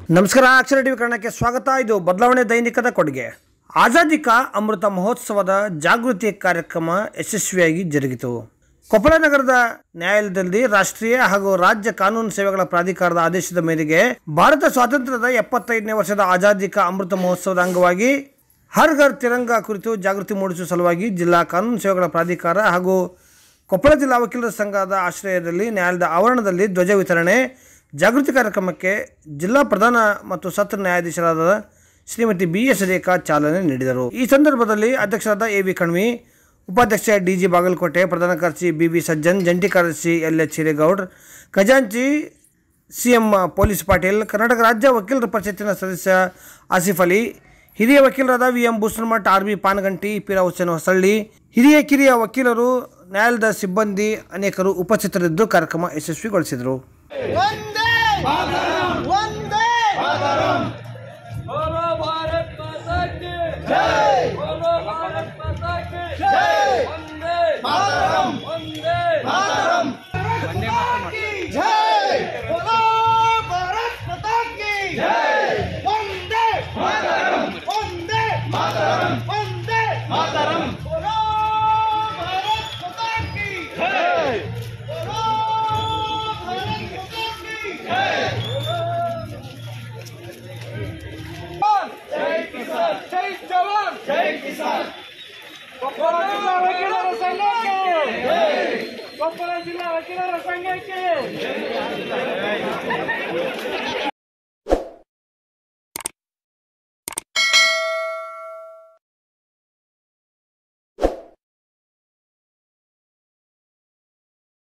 ನಮಸ್ಕಾರ ಅಕ್ಷರ ಟಿವಿ ಕನ್ನಡಕ್ಕೆ ಸ್ವಾಗತ ಇದು ಬದಲಾವಣೆ ದೈನಿಕದ ಕೊಡುಗೆ ಆಜಾದಿ ಕಾ ಅಮೃತ ಮಹೋತ್ಸವದ ಜಾಗೃತಿ ಕಾರ್ಯಕ್ರಮ ಯಶಸ್ವಿಯಾಗಿ ಜರುಗಿತು ಕೊಪ್ಪಳ ನಗರದ ನ್ಯಾಯಾಲಯದಲ್ಲಿ ರಾಷ್ಟ್ರೀಯ ಹಾಗೂ ರಾಜ್ಯ ಕಾನೂನು ಸೇವೆಗಳ ಪ್ರಾಧಿಕಾರದ ಆದೇಶದ ಮೇರೆಗೆ ಭಾರತ ಸ್ವಾತಂತ್ರ್ಯದ ಎಪ್ಪತ್ತೈದನೇ ವರ್ಷದ ಆಜಾದಿ ಕಾ ಅಮೃತ ಮಹೋತ್ಸವದ ಅಂಗವಾಗಿ ಹರ್ ಘರ್ ತಿರಂಗ ಕುರಿತು ಜಾಗೃತಿ ಮೂಡಿಸುವ ಸಲುವಾಗಿ ಜಿಲ್ಲಾ ಕಾನೂನು ಸೇವೆಗಳ ಪ್ರಾಧಿಕಾರ ಹಾಗೂ ಕೊಪ್ಪಳ ಜಿಲ್ಲಾ ವಕೀಲರ ಸಂಘದ ಆಶ್ರಯದಲ್ಲಿ ನ್ಯಾಯಾಲಯದ ಆವರಣದಲ್ಲಿ ಧ್ವಜ ವಿತರಣೆ ಜಾಗೃತಿ ಕಾರ್ಯಕ್ರಮಕ್ಕೆ ಜಿಲ್ಲಾ ಪ್ರಧಾನ ಮತ್ತು ಸತ್ರ ನ್ಯಾಯಾಧೀಶರಾದ ಶ್ರೀಮತಿ ಬಿ ಎಸ್ ರೇಖಾ ಚಾಲನೆ ನೀಡಿದರು ಈ ಸಂದರ್ಭದಲ್ಲಿ ಅಧ್ಯಕ್ಷರಾದ ಎ ವಿ ಕಣ್ವಿ ಉಪಾಧ್ಯಕ್ಷ ಡಿ ಜಿ ಬಾಗಲಕೋಟೆ ಪ್ರಧಾನ ಕಾರ್ಯದರ್ಶಿ ಬಿ ಬಿ ಸಜ್ಜನ್ ಜಂಟಿ ಕಾರ್ಯದರ್ಶಿ ಎಲ್ ಎಚ್ ಹಿರೇಗೌಡ್ ಖಜಾಂಚಿ C M police Patil Karnataka ರಾಜ್ಯ ವಕೀಲರ ಪರಿಷತ್ತಿನ ಸದಸ್ಯ ಆಸಿಫ್ ಅಲಿ ಹಿರಿಯ ವಕೀಲರಾದ V M Bhushanmath R B Panaganti Pira Hussain Hosalli ಹಿರಿಯ ಕಿರಿಯ ವಕೀಲರು ನ್ಯಾಯಾಲಯದ ಸಿಬ್ಬಂದಿ ಅನೇಕರು ಉಪಸ್ಥಿತರಿದ್ದು ಕಾರ್ಯಕ್ರಮ ಯಶಸ್ವಿಗೊಳಿಸಿದರು वंदे वंदे बोलो भारत माता की जय बोलो भारत माता की जय वंदे मातरम वंदे मातरम की जय बोलो भारत माता की जय वंदे मातरम वंदे मातरम वंदे मातरम बोलो भारत माता की जय बोलो भारत माता की जय जय किसान जय जवान जय किसान ಕೊಪ್ಪಳ ಜಿಲ್ಲಾ ವಕೀಲರ ಸಂಘಕ್ಕೆ ಕೊಪ್ಪಳ ಜಿಲ್ಲಾ ವಕೀಲರ ಸಂಘಕ್ಕೆ